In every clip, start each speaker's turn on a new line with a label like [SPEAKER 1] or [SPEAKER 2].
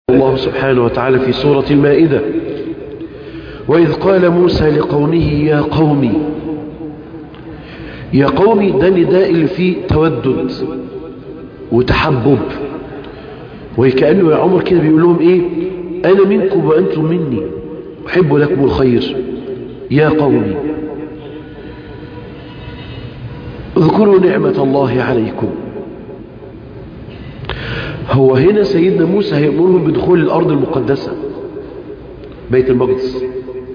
[SPEAKER 1] الله سبحانه وتعالى في سورة المائدة وإذ قال موسى لقومه يا قومي يا قومي ده نداء اللي فيه تودد وتحبب وكأنه يا عمر كده بيقول لهم ايه انا منكم وانتم مني احب لكم الخير يا قومي اذكروا نعمة الله عليكم هو هنا سيدنا موسى هيأمرهم بدخول الأرض المقدسة بيت المقدس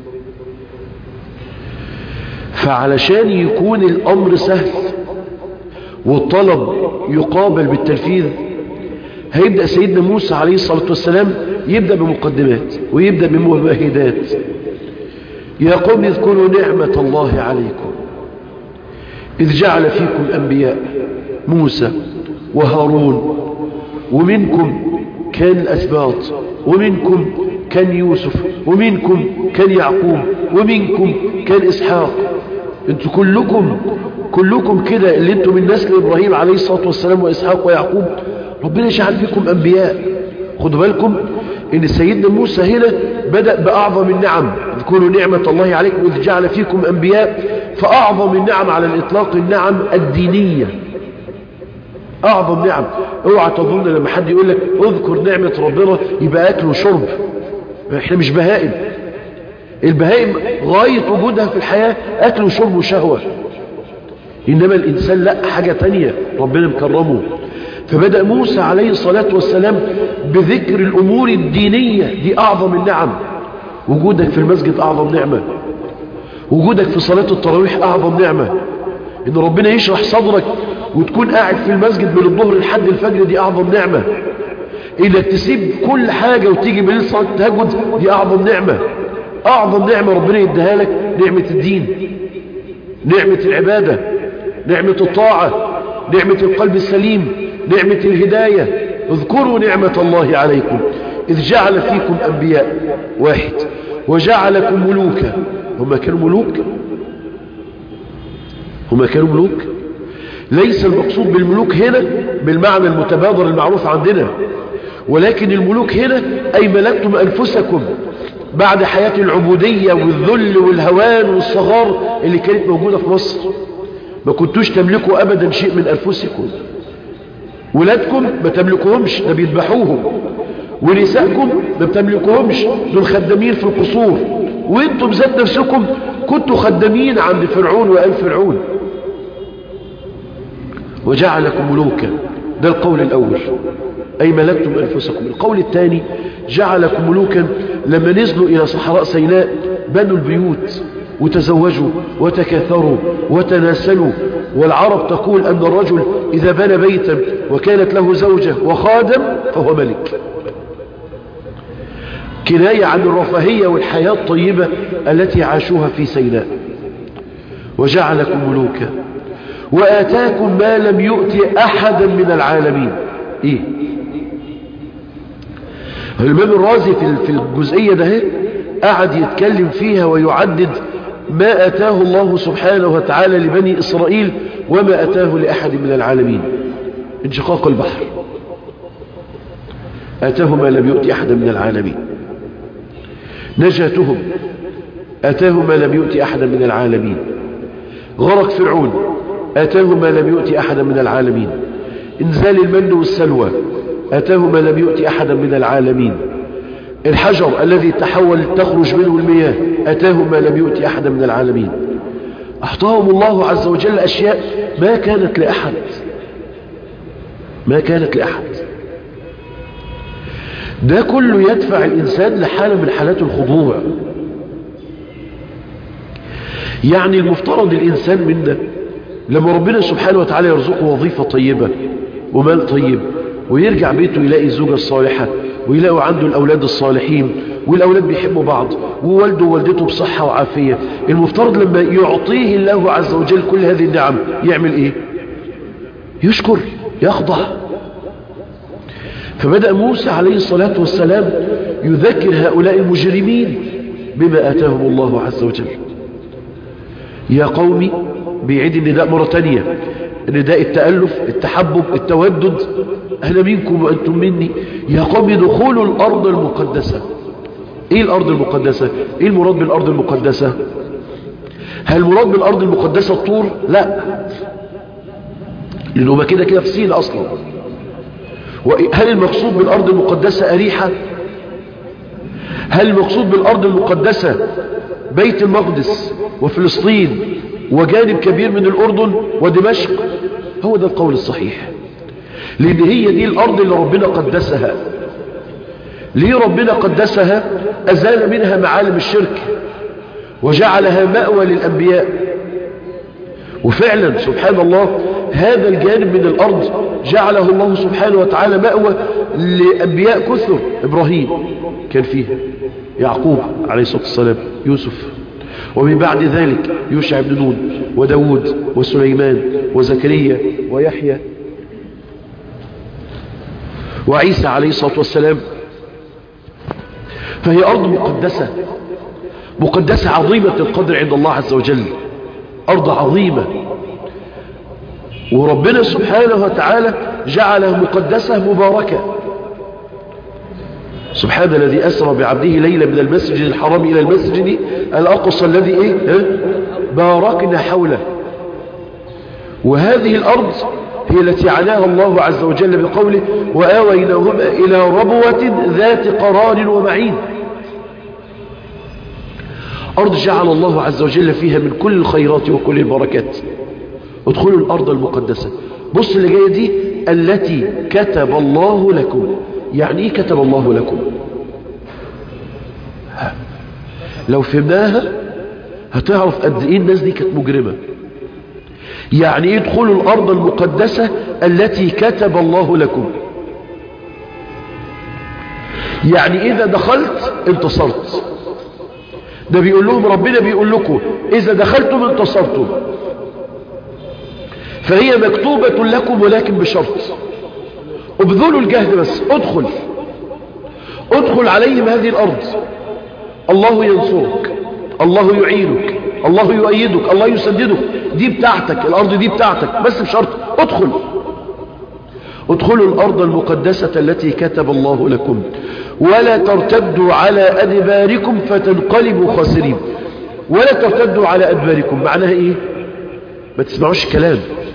[SPEAKER 1] فعلشان يكون الأمر سهل والطلب يقابل بالتنفيذ هيبدأ سيدنا موسى عليه الصلاة والسلام يبدأ بمقدمات ويبدأ بممهدات يا قوم اذكروا نعمة الله عليكم إذ جعل فيكم أنبياء موسى وهارون ومنكم كان الأسباط ومنكم كان يوسف ومنكم كان يعقوب ومنكم كان إسحاق انتوا كلكم كلكم كده اللي انتوا من نسل إبراهيم عليه الصلاة والسلام وإسحاق ويعقوب ربنا يجعل فيكم أنبياء خدوا بالكم ان سيدنا موسى هنا بدأ بأعظم النعم اذكروا نعمة الله عليكم إذ جعل فيكم أنبياء فأعظم النعم على الإطلاق النعم الدينية أعظم نعم اوعى تظن لما حد يقول لك اذكر نعمة ربنا يبقى أكل وشرب احنا مش بهائم البهائم غاية وجودها في الحياة أكل وشرب وشهوة إنما الإنسان لا حاجة تانية ربنا مكرمه فبدأ موسى عليه الصلاة والسلام بذكر الأمور الدينية دي أعظم النعم وجودك في المسجد أعظم نعمة وجودك في صلاة التراويح أعظم نعمة إن ربنا يشرح صدرك وتكون قاعد في المسجد من الظهر لحد الفجر دي أعظم نعمة إنك تسيب كل حاجة وتيجي بالليل صلاة التهجد دي أعظم نعمة أعظم نعمة ربنا يديها لك نعمة الدين نعمة العبادة نعمة الطاعة نعمة القلب السليم نعمة الهداية اذكروا نعمة الله عليكم إذ جعل فيكم أنبياء واحد وجعلكم ملوكا هم كانوا ملوك هم كانوا ملوك ليس المقصود بالملوك هنا بالمعنى المتبادر المعروف عندنا ولكن الملوك هنا أي ملكتم أنفسكم بعد حياة العبودية والذل والهوان والصغار اللي كانت موجودة في مصر ما كنتوش تملكوا أبدا شيء من أنفسكم ولادكم ما تملكوهمش ده بيذبحوهم ونسائكم ما بتملكوهمش دول خدامين في القصور وانتم ذات نفسكم كنتوا خدامين عند فرعون وآل فرعون وجعلكم ملوكا ده القول الأول أي ملكتم أنفسكم القول الثاني جعلكم ملوكا لما نزلوا إلى صحراء سيناء بنوا البيوت وتزوجوا وتكاثروا وتناسلوا والعرب تقول أن الرجل إذا بنى بيتا وكانت له زوجة وخادم فهو ملك كناية عن الرفاهية والحياة الطيبة التي عاشوها في سيناء وجعلكم ملوكا وآتاكم ما لم يؤتي أحدا من العالمين إيه الإمام الرازي في الجزئية ده قعد يتكلم فيها ويعدد ما أتاه الله سبحانه وتعالى لبني إسرائيل وما أتاه لأحد من العالمين انشقاق البحر أتاه ما لم يؤتي أحد من العالمين نجاتهم أتاه ما لم يؤتي أحد من العالمين غرق فرعون أتاه ما لم يؤتي أحد من العالمين انزال المن والسلوى أتاه ما لم يؤتي أحد من العالمين الحجر الذي تحول تخرج منه المياه أتاه ما لم يؤتي أحد من العالمين أعطاهم الله عز وجل أشياء ما كانت لأحد ما كانت لأحد ده كله يدفع الإنسان لحالة من حالات الخضوع يعني المفترض الإنسان منا لما ربنا سبحانه وتعالى يرزقه وظيفة طيبة ومال طيب ويرجع بيته يلاقي الزوجة الصالحة ويلاقوا عنده الأولاد الصالحين والأولاد بيحبوا بعض ووالده ووالدته بصحة وعافية المفترض لما يعطيه الله عز وجل كل هذه النعم يعمل إيه يشكر يخضع فبدأ موسى عليه الصلاة والسلام يذكر هؤلاء المجرمين بما آتاهم الله عز وجل يا قومي بيعيد النداء مرة تانية نداء التألف التحبب التودد أنا منكم وأنتم مني يا قوم دخولوا الأرض المقدسة إيه الأرض المقدسة إيه المراد بالأرض المقدسة هل المراد بالأرض المقدسة الطور لا لأنه ما كده كده في سين أصلا هل المقصود بالأرض المقدسة أريحة هل المقصود بالأرض المقدسة بيت المقدس وفلسطين وجانب كبير من الأردن ودمشق هو ده القول الصحيح لأن هي دي الأرض اللي ربنا قدسها ليه ربنا قدسها أزال منها معالم الشرك وجعلها مأوى للأنبياء وفعلا سبحان الله هذا الجانب من الأرض جعله الله سبحانه وتعالى مأوى لأنبياء كثر إبراهيم كان فيها يعقوب عليه الصلاة والسلام يوسف ومن بعد ذلك يوشع بن نون وداود وسليمان وزكريا ويحيى وعيسى عليه الصلاة والسلام فهي أرض مقدسة مقدسة عظيمة القدر عند الله عز وجل أرض عظيمة وربنا سبحانه وتعالى جعلها مقدسة مباركة سبحان الذي أسرى بعبده ليلة من المسجد الحرام إلى المسجد الأقصى الذي إيه؟ باركنا حوله وهذه الأرض هي التي عناها الله عز وجل بقوله وآويناهم إلى ربوة ذات قرار ومعين أرض جعل الله عز وجل فيها من كل الخيرات وكل البركات ادخلوا الأرض المقدسة بص اللي جاية دي التي كتب الله لكم يعني ايه كتب الله لكم لو فهمناها هتعرف قد ايه الناس دي كانت مجرمة يعني ايه ادخلوا الارض المقدسة التي كتب الله لكم يعني اذا دخلت انتصرت ده بيقول لهم ربنا بيقول لكم اذا دخلتم انتصرتم فهي مكتوبة لكم ولكن بشرط ابذلوا الجهد بس ادخل ادخل عليهم هذه الارض الله ينصرك الله يعينك الله يؤيدك الله يسددك دي بتاعتك الارض دي بتاعتك بس بشرط ادخل ادخلوا الارض المقدسة التي كتب الله لكم ولا ترتدوا على ادباركم فتنقلبوا خاسرين ولا ترتدوا على ادباركم معناها ايه ما تسمعوش كلام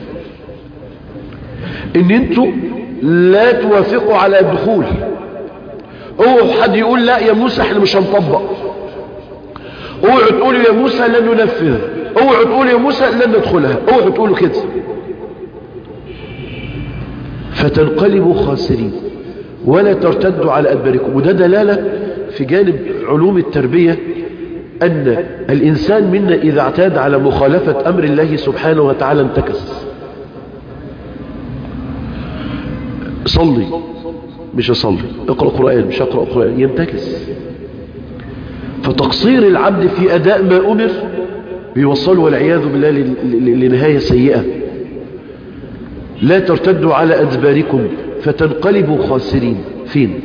[SPEAKER 1] ان انتوا لا توافقوا على الدخول اوعوا حد يقول لا يا موسى احنا مش هنطبق اوعوا تقولوا يا موسى لن ننفذ اوعوا تقولوا يا موسى لن ندخلها اوعوا تقولوا كده فتنقلبوا خاسرين ولا ترتدوا على أدباركم وده دلالة في جانب علوم التربية أن الإنسان منا إذا اعتاد على مخالفة أمر الله سبحانه وتعالى انتكس صلي مش أصلي اقرأ قرآن مش أقرأ قرآن ينتكس فتقصير العبد في أداء ما أمر بيوصله والعياذ بالله لنهاية سيئة لا ترتدوا على أدباركم فتنقلبوا خاسرين فين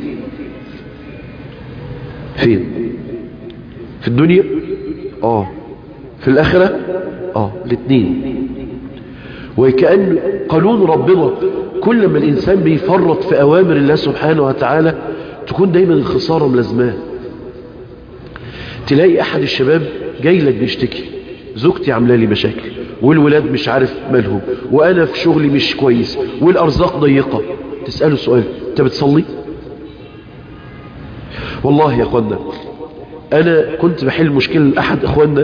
[SPEAKER 1] فين في الدنيا آه في الآخرة آه الاثنين وكأن قانون ربنا كل ما الإنسان بيفرط في أوامر الله سبحانه وتعالى تكون دايما الخسارة ملازماه تلاقي أحد الشباب جاي لك بيشتكي زوجتي عامله لي مشاكل والولاد مش عارف مالهم وأنا في شغلي مش كويس والأرزاق ضيقة تسأله سؤال أنت بتصلي والله يا أخوانا أنا كنت بحل مشكلة لأحد أخوانا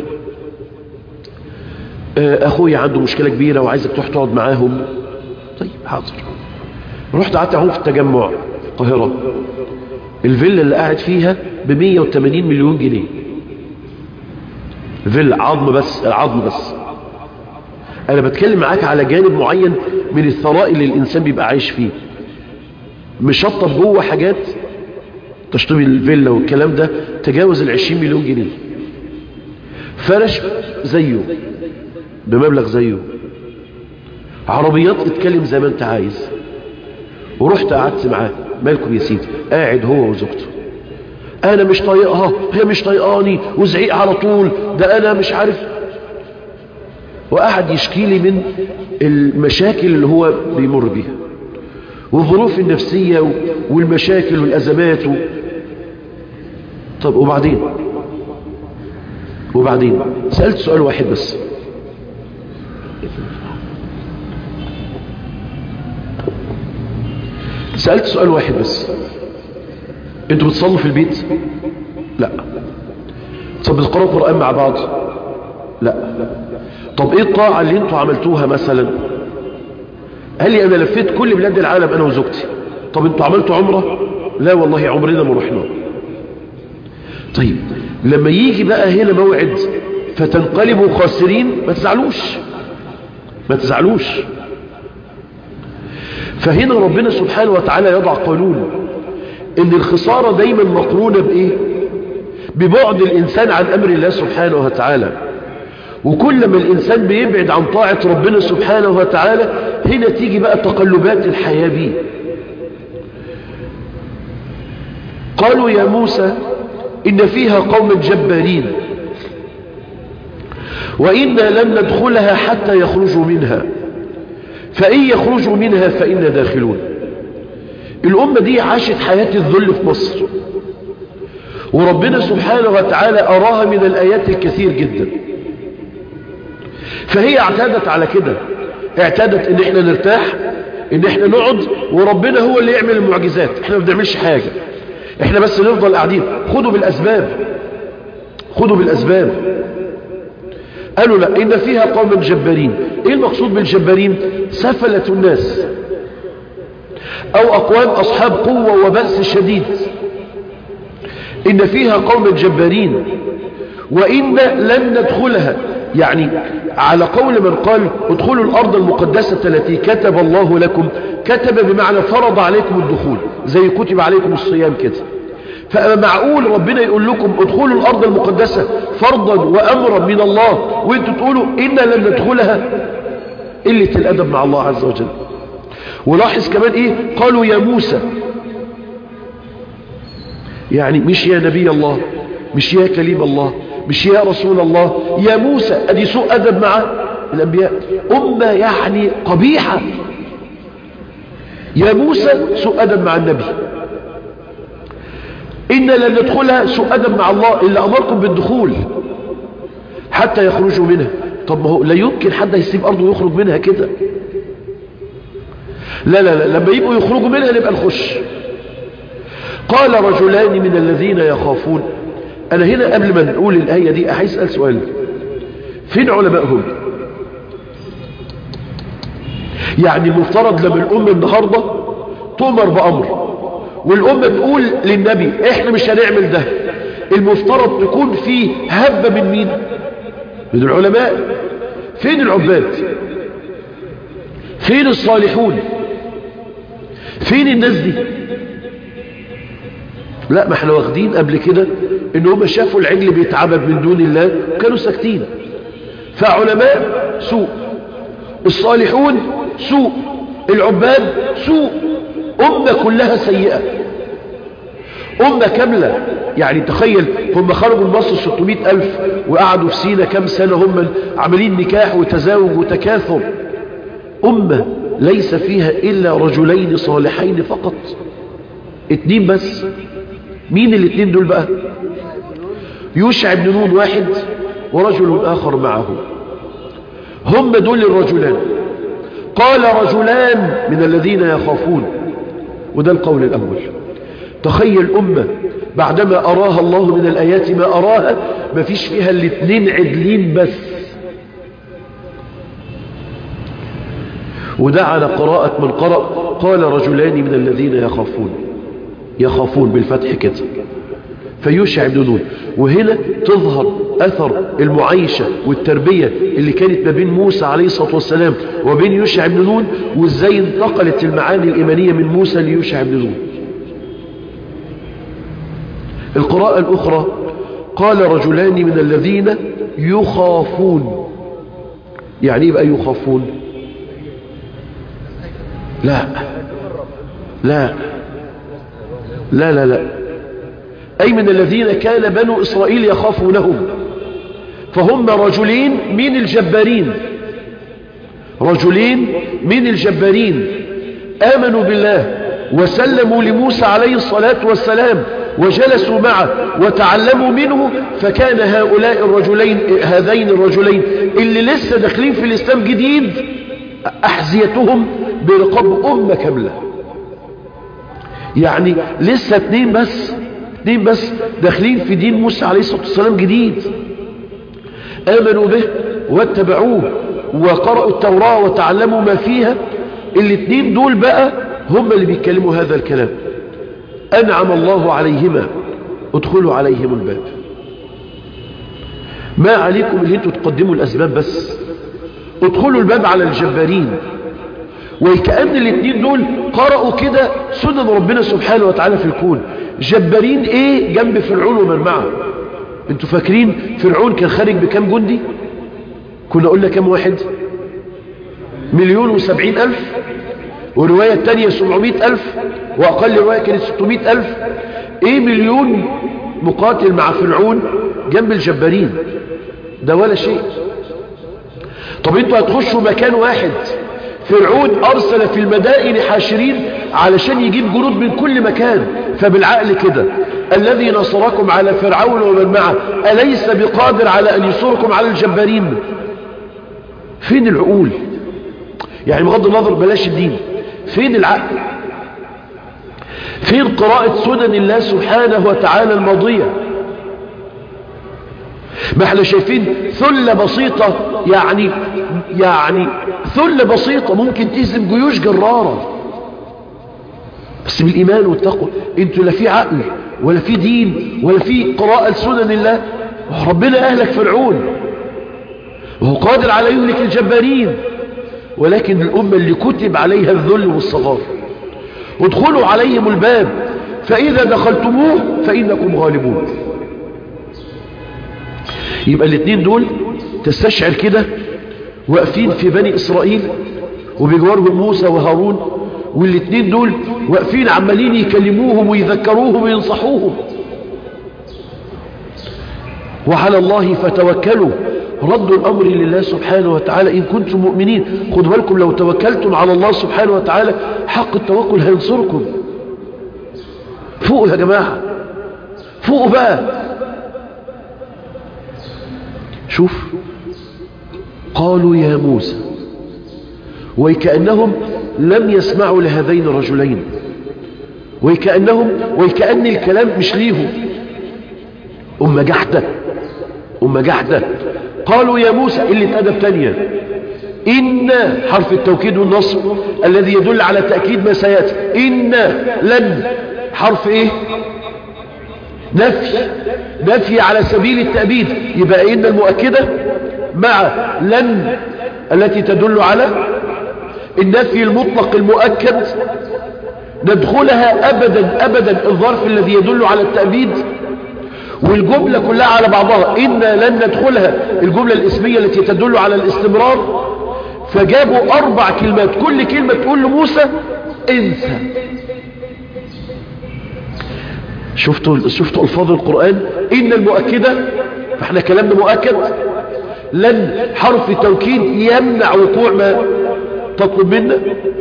[SPEAKER 1] أخوي عنده مشكلة كبيرة وعايزك تروح تقعد معاهم طيب حاضر رحت قعدت اهو في التجمع القاهرة الفيلا اللي قاعد فيها ب 180 مليون جنيه فيلا عظم بس العظم بس انا بتكلم معاك على جانب معين من الثراء اللي الانسان بيبقى عايش فيه مشطب جوه حاجات تشطيب الفيلا والكلام ده تجاوز ال 20 مليون جنيه فرش زيه بمبلغ زيه عربيات اتكلم زي ما انت عايز ورحت قعدت معاه مالكم يا سيدي قاعد هو وزوجته انا مش طايقها هي مش طايقاني وزعيق على طول ده انا مش عارف وقعد يشكي لي من المشاكل اللي هو بيمر بيها والظروف النفسية والمشاكل والأزمات و... طب وبعدين وبعدين سألت سؤال واحد بس سألت سؤال واحد بس انتوا بتصلوا في البيت لا طب بتقرأوا قرآن مع بعض لا طب ايه الطاعة اللي انتوا عملتوها مثلا قال لي انا لفيت كل بلاد العالم انا وزوجتي طب انتوا عملتوا عمرة لا والله عمرنا ما رحنا طيب لما يجي بقى هنا موعد فتنقلبوا خاسرين ما تزعلوش ما تزعلوش فهنا ربنا سبحانه وتعالى يضع قانون ان الخسارة دايما مقرونة بايه ببعد الانسان عن امر الله سبحانه وتعالى وكل ما الانسان بيبعد عن طاعة ربنا سبحانه وتعالى هنا تيجي بقى تقلبات الحياة بيه قالوا يا موسى إن فيها قوم جبارين وإنا لن ندخلها حتى يخرجوا منها فإن يخرجوا منها فإنا داخلون الأمة دي عاشت حياة الذل في مصر وربنا سبحانه وتعالى أراها من الآيات الكثير جدا فهي اعتادت على كده اعتادت ان احنا نرتاح ان احنا نقعد وربنا هو اللي يعمل المعجزات احنا ما بنعملش حاجة احنا بس نفضل قاعدين خدوا بالاسباب خدوا بالاسباب قالوا لا ان فيها قوم جبارين ايه المقصود بالجبارين سفلة الناس او اقوام اصحاب قوة وبأس شديد ان فيها قوم جبارين وإن لن ندخلها يعني على قول من قال ادخلوا الأرض المقدسة التي كتب الله لكم كتب بمعنى فرض عليكم الدخول زي كتب عليكم الصيام كده فمعقول ربنا يقول لكم ادخلوا الأرض المقدسة فرضا وأمرا من الله وانتوا تقولوا إنا لن ندخلها قلة الأدب مع الله عز وجل ولاحظ كمان ايه قالوا يا موسى يعني مش يا نبي الله مش يا كليم الله مش يا رسول الله يا موسى ادي سوء ادب مع الانبياء امه يعني قبيحه يا موسى سوء ادب مع النبي ان لن ندخلها سوء ادب مع الله الا امركم بالدخول حتى يخرجوا منها طب ما هو لا يمكن حد يسيب ارضه ويخرج منها كده لا لا لا لما يبقوا يخرجوا منها نبقى نخش قال رجلان من الذين يخافون أنا هنا قبل ما نقول الآية دي عايز أسأل سؤال فين علمائهم يعني المفترض لما الأمة النهاردة تؤمر بأمر والأمة تقول للنبي احنا مش هنعمل ده المفترض تكون في هبة من مين من العلماء فين العباد فين الصالحون فين الناس دي لا ما احنا واخدين قبل كده ان هم شافوا العجل بيتعبد من دون الله كانوا ساكتين فعلماء سوء الصالحون سوء العباد سوء أمة كلها سيئة أمة كاملة يعني تخيل هم خرجوا من مصر 600 ألف وقعدوا في سينا كم سنة هم عاملين نكاح وتزاوج وتكاثر أمة ليس فيها إلا رجلين صالحين فقط اتنين بس مين الاتنين دول بقى يوشع بن نون واحد ورجل آخر معه هم دول الرجلان قال رجلان من الذين يخافون وده القول الأول تخيل أمة بعدما أراها الله من الآيات ما أراها ما فيش فيها الاتنين عدلين بس وده على قراءة من قرأ قال رجلان من الذين يخافون يخافون بالفتح كده فيوشع بن نون وهنا تظهر أثر المعايشة والتربية اللي كانت ما بين موسى عليه الصلاة والسلام وبين يوشع بن نون وازاي انتقلت المعاني الإيمانية من موسى ليوشع بن نون القراءة الأخرى قال رجلان من الذين يخافون يعني يبقى يخافون لا لا لا لا لا أي من الذين كان بنو إسرائيل يخافونهم فهم رجلين من الجبارين رجلين من الجبارين آمنوا بالله وسلموا لموسى عليه الصلاة والسلام وجلسوا معه وتعلموا منه فكان هؤلاء الرجلين هذين الرجلين اللي لسه داخلين في الإسلام جديد أحذيتهم برقاب أمة كاملة يعني لسه اتنين بس اتنين بس داخلين في دين موسى عليه الصلاة والسلام جديد آمنوا به واتبعوه وقرأوا التوراة وتعلموا ما فيها الاتنين دول بقى هم اللي بيتكلموا هذا الكلام أنعم الله عليهما ادخلوا عليهم الباب ما عليكم اللي انتوا تقدموا الأسباب بس ادخلوا الباب على الجبارين وكأن الاثنين دول قرأوا كده سنن ربنا سبحانه وتعالى في الكون جبارين ايه جنب فرعون ومن معه انتوا فاكرين فرعون كان خارج بكام جندي كنا قلنا كام واحد مليون وسبعين ألف ورواية التانية سبعمائة ألف وأقل رواية كانت ستمائة ألف إيه مليون مقاتل مع فرعون جنب الجبارين ده ولا شيء طب انتوا هتخشوا مكان واحد فرعون أرسل في المدائن حاشرين علشان يجيب جنود من كل مكان فبالعقل كده الذي نصركم على فرعون ومن معه أليس بقادر على أن ينصركم على الجبارين فين العقول يعني بغض النظر بلاش الدين فين العقل فين قراءة سنن الله سبحانه وتعالى الماضية ما احنا شايفين ثلة بسيطة يعني يعني ثلة بسيطة ممكن تهزم جيوش جرارة بس بالإيمان والتقوى انتوا لا في عقل ولا في دين ولا في قراءة لسنن الله ربنا أهلك فرعون وهو قادر على يهلك الجبارين ولكن الأمة اللي كتب عليها الذل والصغار ادخلوا عليهم الباب فإذا دخلتموه فإنكم غالبون يبقى الاثنين دول تستشعر كده واقفين في بني إسرائيل وبجوارهم موسى وهارون والاثنين دول واقفين عمالين يكلموهم ويذكروهم وينصحوهم وعلى الله فتوكلوا ردوا الأمر لله سبحانه وتعالى إن كنتم مؤمنين خدوا بالكم لو توكلتم على الله سبحانه وتعالى حق التوكل هينصركم فوقوا يا جماعة فوقوا بقى شوف قالوا يا موسى وكأنهم لم يسمعوا لهذين الرجلين وكأنهم وكأن الكلام مش ليهم أم جحدة أم جحدة قالوا يا موسى اللي أدب تانية إن حرف التوكيد والنصب الذي يدل على تأكيد ما سيأتي إن لن حرف إيه نفي نفي على سبيل التأبيد يبقى إن المؤكدة مع لن التي تدل على النفي المطلق المؤكد ندخلها أبدا أبدا الظرف الذي يدل على التأبيد والجملة كلها على بعضها إنا لن ندخلها الجملة الاسمية التي تدل على الاستمرار فجابوا أربع كلمات كل كلمة تقول لموسى انسى شفتوا شفتوا الفاظ القرآن إن المؤكدة فاحنا كلامنا مؤكد لن حرف التوكيد يمنع وقوع ما تطلب منا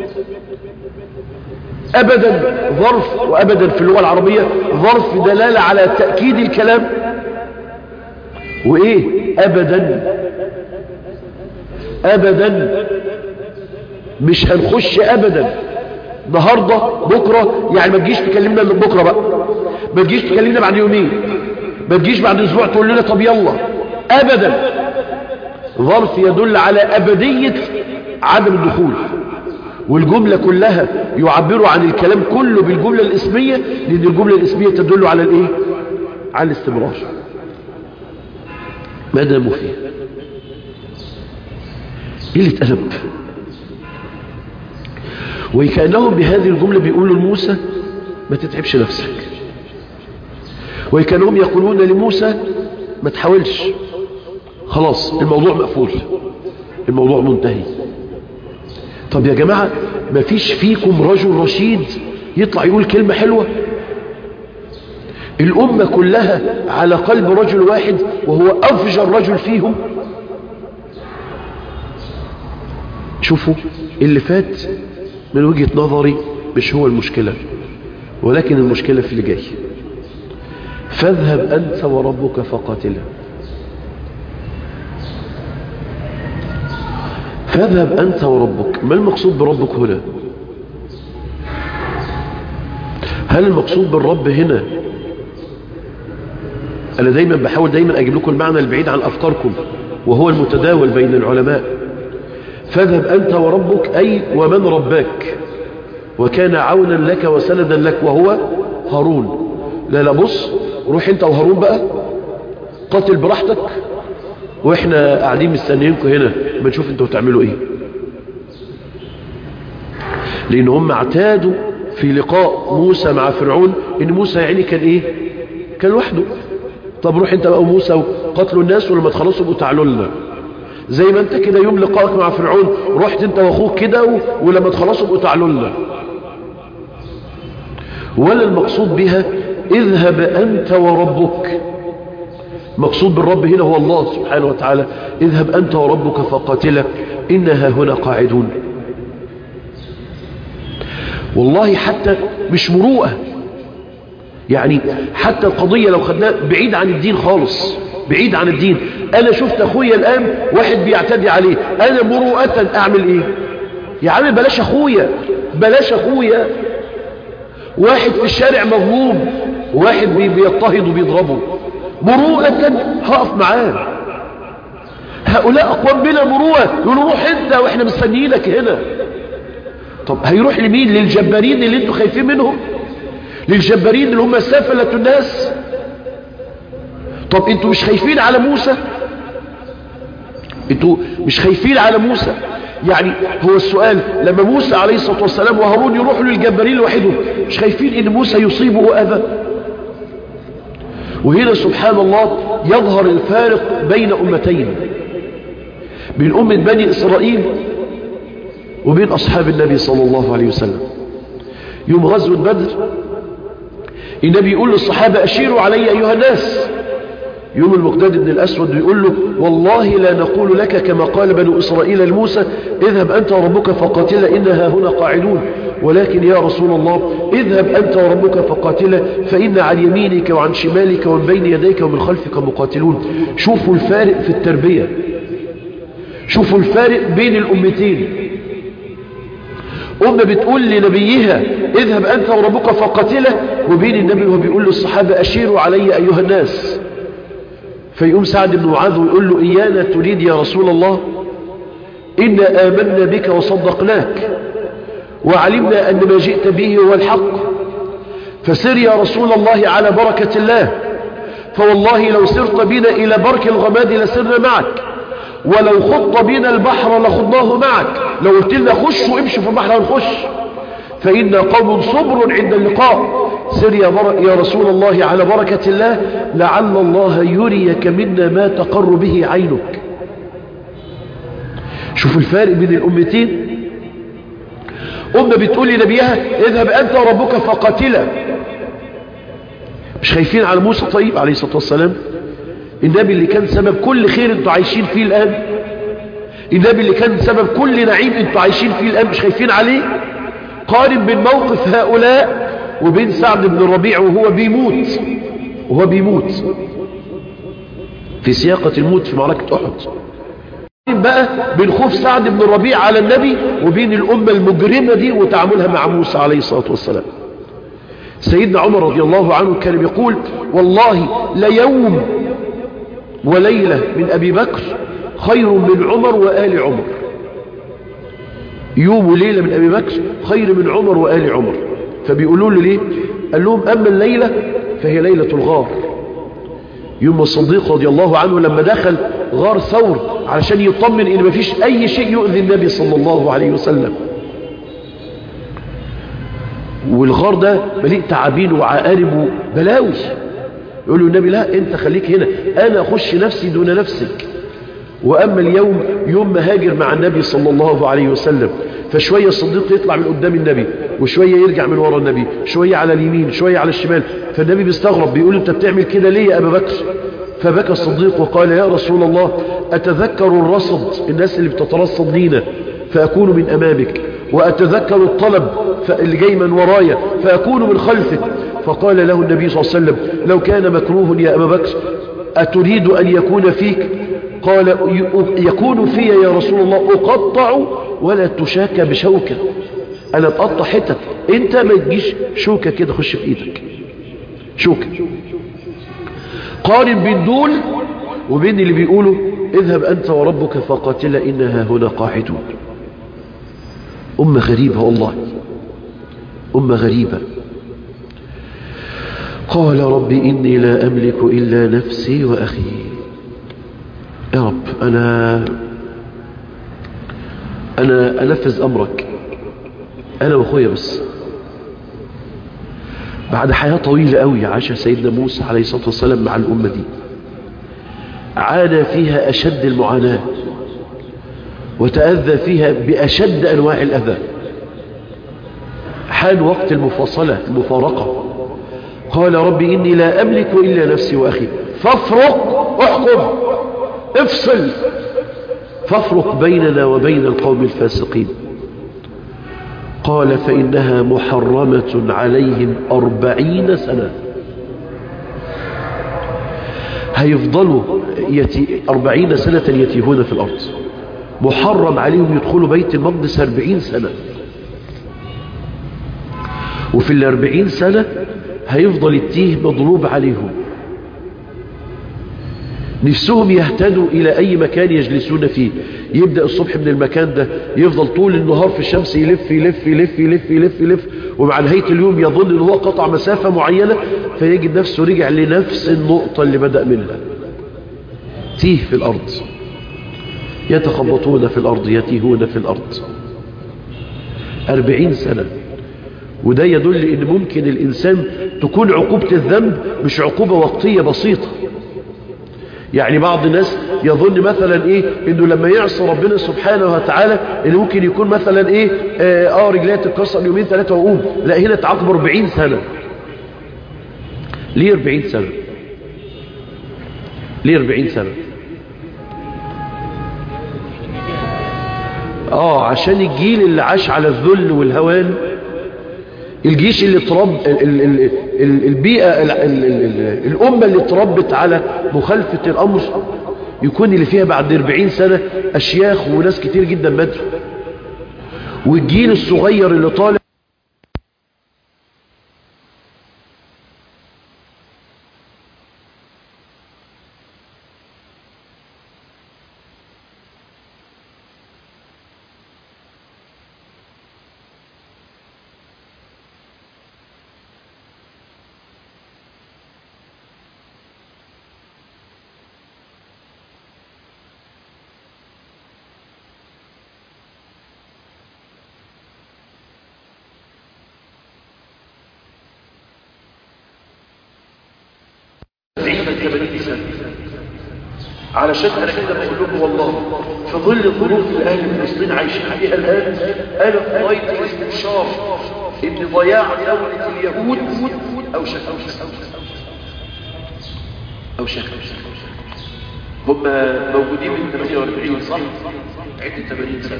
[SPEAKER 1] أبدا ظرف وأبدا في اللغة العربية ظرف دلالة على تأكيد الكلام وإيه أبدا أبدا مش هنخش أبدا النهاردة بكرة يعني ما تجيش تكلمنا من بكرة بقى ما تجيش تكلمنا بعد يومين ما تجيش بعد اسبوع تقول لنا طب يلا أبدا ظرف يدل على أبدية عدم الدخول والجملة كلها يعبروا عن الكلام كله بالجملة الاسمية لأن الجملة الاسمية تدل على الايه على الاستمرار ما داموا فيه قلة أدب وكأنهم بهذه الجملة بيقولوا لموسى ما تتعبش نفسك وكأنهم يقولون لموسى ما تحاولش خلاص الموضوع مقفول الموضوع منتهي طب يا جماعة ما فيش فيكم رجل رشيد يطلع يقول كلمة حلوة الأمة كلها على قلب رجل واحد وهو أفجر رجل فيهم شوفوا اللي فات من وجهة نظري مش هو المشكلة ولكن المشكلة في اللي جاي فاذهب أنت وربك فقاتلا فاذهب أنت وربك ما المقصود بربك هنا هل المقصود بالرب هنا أنا دايما بحاول دايما أجيب لكم المعنى البعيد عن أفكاركم وهو المتداول بين العلماء فاذهب أنت وربك أي ومن رباك وكان عونا لك وسندا لك وهو هارون لا لا بص روح انت وهارون بقى قاتل براحتك واحنا قاعدين مستنيينكم هنا ما نشوف انتوا بتعملوا ايه لان هم اعتادوا في لقاء موسى مع فرعون ان موسى يعني كان ايه كان لوحده طب روح انت بقى وموسى وقتلوا الناس ولما تخلصوا ابقوا تعالوا لنا زي ما انت كده يوم لقائك مع فرعون رحت انت واخوك كده و... ولما تخلصوا ابقوا تعالوا لنا ولا المقصود بها اذهب انت وربك مقصود بالرب هنا هو الله سبحانه وتعالى اذهب انت وربك فقاتلا انها هنا قاعدون والله حتى مش مروءه يعني حتى القضية لو خدناها بعيد عن الدين خالص بعيد عن الدين انا شفت اخويا الان واحد بيعتدي عليه انا مروءة اعمل ايه يا عم بلاش اخويا بلاش اخويا واحد في الشارع مظلوم واحد بيضطهد وبيضربه مروءة هقف معاه هؤلاء اقوام بنا مروءة يقولوا روح انت واحنا مستنيينك هنا طب هيروح لمين للجبارين اللي انتوا خايفين منهم للجبارين اللي هم سفلة الناس طب انتوا مش خايفين على موسى انتوا مش خايفين على موسى يعني هو السؤال لما موسى عليه الصلاة والسلام وهارون يروحوا للجبارين لوحدهم مش خايفين ان موسى يصيبه اذى وهنا سبحان الله يظهر الفارق بين امتين بين أمة بني إسرائيل وبين أصحاب النبي صلى الله عليه وسلم يوم غزوة بدر النبي يقول للصحابة أشيروا علي أيها الناس يوم المقداد بن الأسود يقول له والله لا نقول لك كما قال بنو إسرائيل لموسى اذهب أنت وربك فقاتلا إنها هنا قاعدون ولكن يا رسول الله اذهب أنت وربك فقاتلا فإن عن يمينك وعن شمالك ومن بين يديك ومن خلفك مقاتلون شوفوا الفارق في التربية شوفوا الفارق بين الأمتين أمة بتقول لنبيها اذهب أنت وربك فقاتله وبين النبي وهو بيقول للصحابة أشيروا علي أيها الناس فيقوم سعد بن معاذ ويقول له إيانا تريد يا رسول الله إنا آمنا بك وصدقناك وعلمنا أن ما جئت به هو الحق فسر يا رسول الله على بركة الله فوالله لو سرت بنا إلى برك الغماد لسرنا معك ولو خط بنا البحر لخضناه معك لو قلت لنا خش وامشي في البحر هنخش فإنا قوم صبر عند اللقاء سر يا, بر... يا رسول الله على بركة الله لعل الله يريك منا ما تقر به عينك شوف الفارق بين الأمتين أمة بتقول لنبيها اذهب أنت وربك فقاتلا مش خايفين على موسى طيب عليه الصلاة والسلام النبي اللي كان سبب كل خير انتوا عايشين فيه الآن النبي اللي كان سبب كل نعيم انتوا عايشين فيه الآن مش خايفين عليه قارن بين موقف هؤلاء وبين سعد بن الربيع وهو بيموت وهو بيموت في سياقة الموت في معركة أحد بقى بين خوف سعد بن الربيع على النبي وبين الأمة المجرمة دي وتعاملها مع موسى عليه الصلاة والسلام سيدنا عمر رضي الله عنه كان يقول والله ليوم وليلة من أبي بكر خير من عمر وآل عمر يوم وليلة من أبي بكر خير من عمر وآل عمر فبيقولوا له ليه قال لهم أما الليلة فهي ليلة الغار يوم الصديق رضي الله عنه لما دخل غار ثور علشان يطمن ان مفيش اي شيء يؤذي النبي صلى الله عليه وسلم والغار ده مليء تعابين وعقارب وبلاوي يقول له النبي لا انت خليك هنا انا اخش نفسي دون نفسك واما اليوم يوم ما هاجر مع النبي صلى الله عليه وسلم فشوية الصديق يطلع من قدام النبي وشوية يرجع من ورا النبي شوية على اليمين شوية على الشمال فالنبي بيستغرب بيقول انت بتعمل كده ليه يا ابا بكر فبكى الصديق وقال يا رسول الله اتذكر الرصد الناس اللي بتترصد لينا فأكون من أمامك وأتذكر الطلب اللي جاي من ورايا فأكون من خلفك فقال له النبي صلى الله عليه وسلم لو كان مكروه يا أبا بكر أتريد أن يكون فيك قال يكون في يا رسول الله أقطع ولا تشاك بشوكة أنا أتقطع حتت أنت ما تجيش شوكة كده خش في إيدك شوكة قارن بين دول وبين اللي بيقولوا اذهب أنت وربك فقاتل إنها هنا قاعدون أمة غريبة والله أمة غريبة قال رب إني لا أملك إلا نفسي وأخي يا رب أنا أنا أنفذ أمرك أنا وأخويا بس بعد حياة طويلة قوي عاش سيدنا موسى عليه الصلاة والسلام مع الأمة دي عانى فيها أشد المعاناة وتأذى فيها بأشد أنواع الأذى حان وقت المفاصلة المفارقة قال رب إني لا أملك إلا نفسي وأخي فافرق احكم افصل فافرق بيننا وبين القوم الفاسقين قال فإنها محرمة عليهم أربعين سنة هيفضلوا يتي أربعين سنة يتيهون في الأرض محرم عليهم يدخلوا بيت المقدس أربعين سنة وفي الأربعين سنة هيفضل التيه مضروب عليهم نفسهم يهتدوا إلى أي مكان يجلسون فيه يبدأ الصبح من المكان ده يفضل طول النهار في الشمس يلف يلف يلف يلف يلف يلف ومع نهاية اليوم يظن أنه هو قطع مسافة معينة فيجد نفسه رجع لنفس النقطة اللي بدأ منها تيه في الأرض يتخبطون في الأرض يتيهون في الأرض أربعين سنة وده يدل ان ممكن الانسان تكون عقوبة الذنب مش عقوبة وقتية بسيطة يعني بعض الناس يظن مثلا ايه انه لما يعصي ربنا سبحانه وتعالى انه ممكن يكون مثلا ايه اه, آه رجليه تتكسر يومين ثلاثة وقوم لا هنا تعاقب 40 سنة ليه 40 سنة ليه 40 سنة اه عشان الجيل اللي عاش على الذل والهوان الجيش اللي ترب البيئة الأمة اللي تربت على مخالفة الأمر يكون اللي فيها بعد 40 سنة أشياخ وناس كتير جدا ماتوا والجيل الصغير اللي طالع علشان انا كده بقول لكم والله في ظل الظروف اللي اهل فلسطين عايشين فيها الان انا في غايه الاستبشار ان ضياع دوله اليهود او شك او شك او شك هم موجودين من 48 صح عده 80 سنه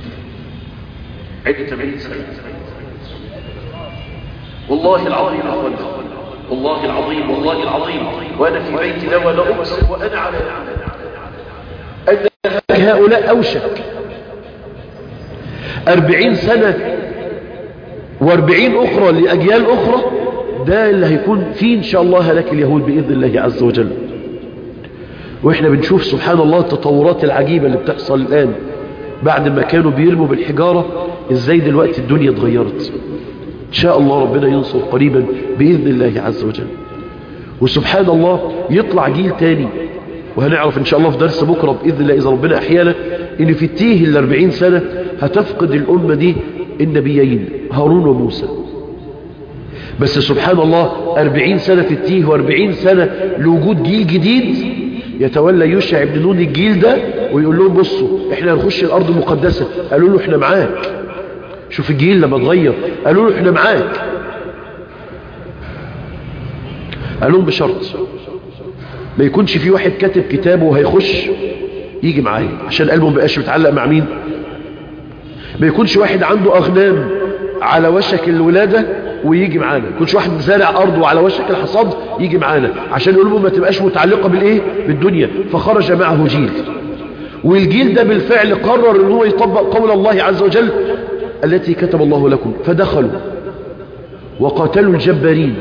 [SPEAKER 1] عده 80 سنه والله العظيم يا اخوانا والله العظيم والله العظيم وأنا في بيتي لا ولا أقسم وأنا على أن هؤلاء أوشك أربعين سنة واربعين أخرى لأجيال أخرى ده اللي هيكون فيه إن شاء الله هلاك اليهود بإذن الله عز وجل وإحنا بنشوف سبحان الله التطورات العجيبة اللي بتحصل الآن بعد ما كانوا بيرموا بالحجارة إزاي دلوقتي الدنيا اتغيرت إن شاء الله ربنا ينصر قريبا بإذن الله عز وجل وسبحان الله يطلع جيل تاني وهنعرف إن شاء الله في درس بكرة بإذن الله إذا ربنا أحيانا إن في التيه الأربعين سنة هتفقد الأمة دي النبيين هارون وموسى بس سبحان الله أربعين سنة في التيه وأربعين سنة لوجود جيل جديد يتولى يوشع بن نون الجيل ده ويقول لهم بصوا احنا هنخش الأرض المقدسة قالوا له احنا معاك شوف الجيل لما اتغير قالوا له احنا معاك قال لهم بشرط ما يكونش في واحد كاتب كتابه وهيخش يجي معايا عشان قلبه ما بقاش متعلق مع مين ما يكونش واحد عنده أغنام على وشك الولادة ويجي معانا ما يكونش واحد زارع أرضه على وشك الحصاد يجي معانا عشان يقول ما تبقاش متعلقة بالإيه بالدنيا فخرج معه جيل والجيل ده بالفعل قرر ان هو يطبق قول الله عز وجل التي كتب الله لكم فدخلوا وقاتلوا الجبارين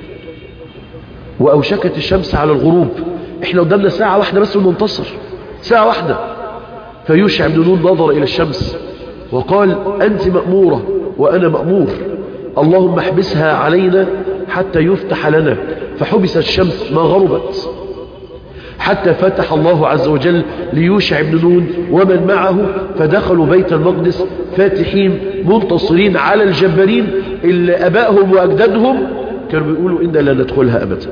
[SPEAKER 1] وأوشكت الشمس على الغروب احنا قدامنا ساعة واحدة بس وننتصر ساعة واحدة فيوشع بن نون نظر إلى الشمس وقال أنت مأمورة وأنا مأمور اللهم احبسها علينا حتى يفتح لنا فحبست الشمس ما غربت حتى فتح الله عز وجل ليوشع بن نون ومن معه فدخلوا بيت المقدس فاتحين منتصرين على الجبارين اللي أبائهم وأجدادهم كانوا بيقولوا إنا لا ندخلها أبدا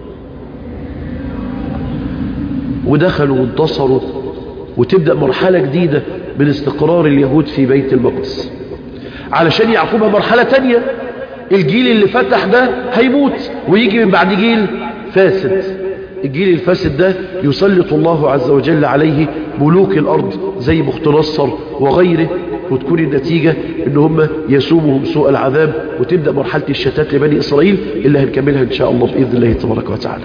[SPEAKER 1] ودخلوا وانتصروا وتبدأ مرحلة جديدة من استقرار اليهود في بيت المقدس علشان يعقوبها مرحلة تانية الجيل اللي فتح ده هيموت ويجي من بعد جيل فاسد الجيل الفاسد ده يسلط الله عز وجل عليه ملوك الأرض زي بخت نصر وغيره وتكون النتيجة ان هم يسومهم سوء العذاب وتبدأ مرحلة الشتات لبني إسرائيل اللي هنكملها إن شاء الله بإذن الله تبارك وتعالى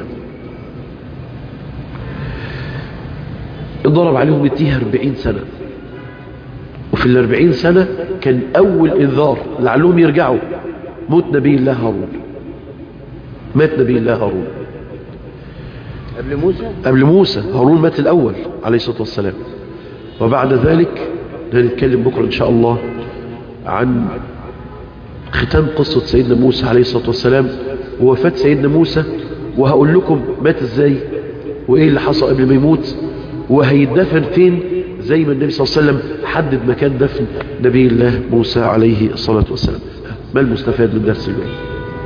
[SPEAKER 1] انضرب عليهم التيه 40 سنة وفي الأربعين سنة كان أول إنذار لعلهم يرجعوا موت نبي الله هارون مات نبي الله هارون
[SPEAKER 2] قبل موسى
[SPEAKER 1] قبل موسى هارون مات الأول عليه الصلاة والسلام وبعد ذلك هنتكلم بكرة إن شاء الله عن ختام قصة سيدنا موسى عليه الصلاة والسلام ووفاة سيدنا موسى وهقول لكم مات ازاي وايه اللي حصل قبل ما يموت وهيدفن فين زي ما النبي صلى الله عليه وسلم حدد مكان دفن نبي الله موسى عليه الصلاة والسلام ما المستفاد من درس اليوم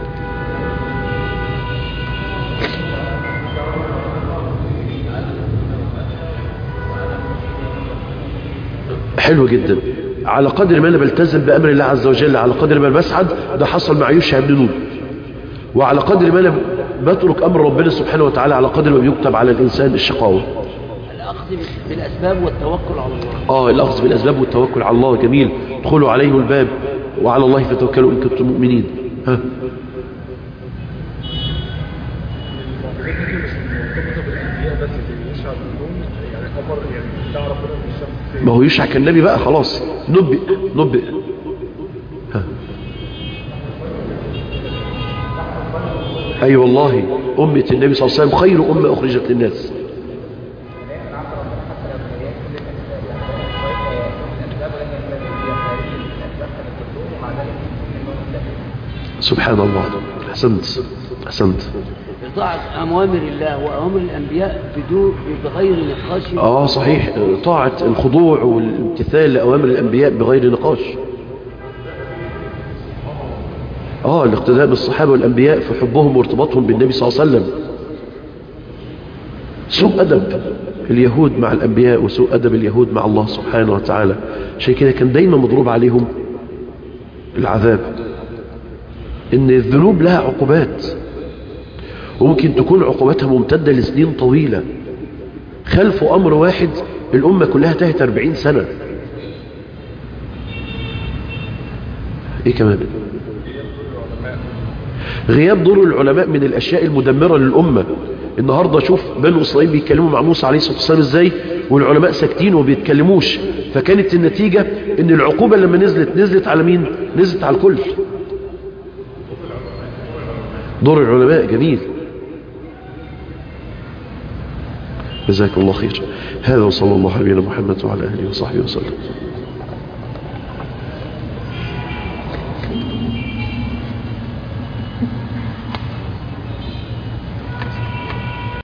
[SPEAKER 1] حلو جدا على قدر ما انا بلتزم بامر الله عز وجل على قدر ما بسعد ده حصل مع يوشع بن نون وعلى قدر ما انا بترك امر ربنا سبحانه وتعالى على قدر ما بيكتب على الانسان الشقاوه
[SPEAKER 2] الأخذ بالأسباب والتوكل على الله
[SPEAKER 1] اه الاخذ بالاسباب والتوكل على الله جميل ادخلوا عليه الباب وعلى الله فتوكلوا ان كنتم مؤمنين ها ما هو يشع كان نبي بقى خلاص نبئ نبئ ها اي أيوة والله امه النبي صلى الله عليه وسلم خير امه اخرجت للناس سبحان الله احسنت احسنت
[SPEAKER 2] إطاعة أوامر الله وأوامر الأنبياء بدون بغير نقاش
[SPEAKER 1] اه صحيح طاعة الخضوع والامتثال لأوامر الأنبياء بغير نقاش اه الاقتداء بالصحابة والأنبياء في حبهم وارتباطهم بالنبي صلى الله عليه وسلم سوء أدب اليهود مع الأنبياء وسوء أدب اليهود مع الله سبحانه وتعالى عشان كده كان دايما مضروب عليهم العذاب ان الذنوب لها عقوبات وممكن تكون عقوبتها ممتدة لسنين طويلة خلفوا أمر واحد الأمة كلها تهت 40 سنة إيه كمان غياب دور العلماء من الأشياء المدمرة للأمة النهاردة شوف بنو إسرائيل بيتكلموا مع موسى عليه الصلاة والسلام إزاي والعلماء ساكتين وبيتكلموش فكانت النتيجة إن العقوبة لما نزلت نزلت على مين نزلت على الكل دور العلماء جميل جزاك الله خير هذا وصلى الله على نبينا محمد وعلى اله وصحبه وسلم